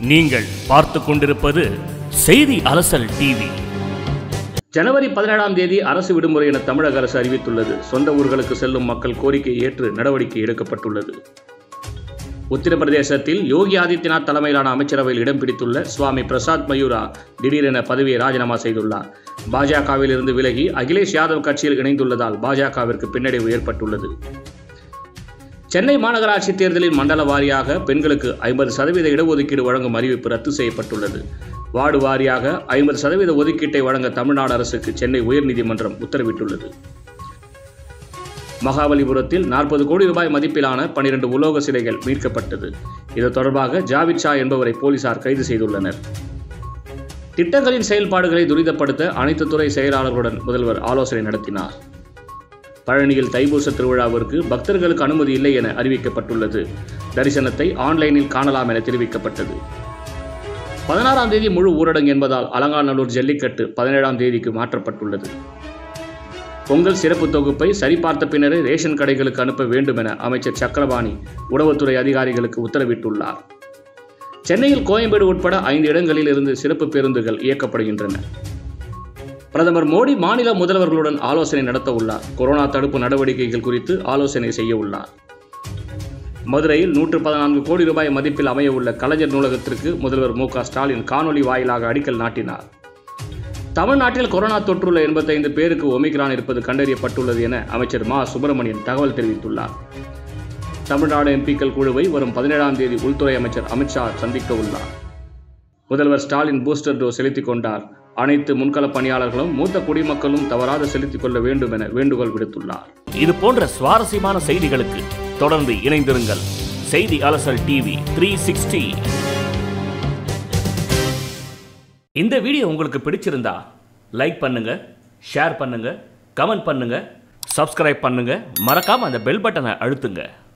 நீங்கள் பார்த்து கொண்டிருப்பது செய்தி அலசல் டிவி ஜனவரி பதினேழாம் தேதி அரசு விடுமுறை என தமிழக அரசு அறிவித்துள்ளது சொந்த ஊர்களுக்கு செல்லும் மக்கள் கோரிக்கை ஏற்று நடவடிக்கை எடுக்கப்பட்டுள்ளது உத்தரப்பிரதேசத்தில் யோகி ஆதித்யநாத் தலைமையிலான அமைச்சரவையில் இடம் பிடித்துள்ள சுவாமி பிரசாத் மயூரா திடீரென பதவியை ராஜினாமா செய்துள்ளார் பாஜகவில் இருந்து விலகி அகிலேஷ் யாதவ் கட்சியில் இணைந்துள்ளதால் பாஜகவிற்கு பின்னடைவு ஏற்பட்டுள்ளது சென்னை மாநகராட்சி தேர்தலில் மண்டல வாரியாக பெண்களுக்கு ஐம்பது சதவீத இடஒதுக்கீடு வழங்கும் அறிவிப்பு ரத்து செய்யப்பட்டுள்ளது வார்டு வாரியாக ஐம்பது சதவீத ஒதுக்கீட்டை வழங்க தமிழ்நாடு அரசுக்கு சென்னை உயர்நீதிமன்றம் உத்தரவிட்டுள்ளது மகாபலிபுரத்தில் நாற்பது கோடி ரூபாய் மதிப்பிலான பனிரெண்டு உலோக சிலைகள் மீட்கப்பட்டது இது தொடர்பாக ஜாவித் ஷா என்பவரை போலீசார் கைது செய்துள்ளனர் திட்டங்களின் செயல்பாடுகளை துரிதப்படுத்த அனைத்து துறை செயலாளர்களுடன் முதல்வர் ஆலோசனை நடத்தினார் பழனியில் தைப்பூச திருவிழாவிற்கு பக்தர்களுக்கு அனுமதி இல்லை என அறிவிக்கப்பட்டுள்ளது தரிசனத்தை ஆன்லைனில் காணலாம் என தெரிவிக்கப்பட்டது பதினாறாம் தேதி முழு ஊரடங்கு என்பதால் அலங்காநல்லூர் ஜல்லிக்கட்டு பதினேழாம் தேதிக்கு மாற்றப்பட்டுள்ளது பொங்கல் சிறப்பு தொகுப்பை சரிபார்த்த பின்னரே ரேஷன் கடைகளுக்கு அனுப்ப வேண்டும் என அமைச்சர் சக்கரபாணி உணவுத்துறை அதிகாரிகளுக்கு உத்தரவிட்டுள்ளார் சென்னையில் கோயம்பேடு உட்பட ஐந்து இடங்களில் இருந்து சிறப்பு பேருந்துகள் இயக்கப்படுகின்றன பிரதமர் மோடி மாநில முதல்வர்களுடன் ஆலோசனை நடத்த உள்ளார் கொரோனா தடுப்பு நடவடிக்கைகள் குறித்து ஆலோசனை செய்ய உள்ளார் மதுரையில் நூற்று பதினான்கு கோடி ரூபாய் மதிப்பில் அமைய உள்ள கலைஞர் நூலகத்திற்கு முதல்வர் மு க ஸ்டாலின் காணொலி வாயிலாக அடிக்கல் நாட்டினார் தமிழ்நாட்டில் கொரோனா தொற்றுள்ள எண்பத்தைந்து பேருக்கு ஒமிக்ரான் இருப்பது கண்டறியப்பட்டுள்ளது என அமைச்சர் மா சுப்பிரமணியன் தகவல் தெரிவித்துள்ளார் தமிழ்நாடு எம்பிக்கள் குழுவை வரும் பதினேழாம் தேதி உள்துறை அமைச்சர் அமித்ஷா சந்திக்க உள்ளார் முதல்வர் ஸ்டாலின் பூஸ்டர் டோஸ் செலுத்திக் கொண்டார் அனைத்து முன்கள பணியாளர்களும் மூத்த குடிமக்களும் தவறாது செலுத்திக் கொள்ள வேண்டும் என வேண்டுகோள் விடுத்துள்ளார் இது போன்ற சுவாரஸ்யமான செய்திகளுக்கு தொடர்ந்து இணைந்திருங்கள் செய்தி அலசல் டிவி த்ரீ சிக்ஸ்டி இந்த வீடியோ உங்களுக்கு பிடிச்சிருந்தா லைக் பண்ணுங்க ஷேர் பண்ணுங்க கமெண்ட் பண்ணுங்க சப்ஸ்கிரைப் பண்ணுங்க மறக்காம அந்த பெல் பட்டனை அழுத்துங்க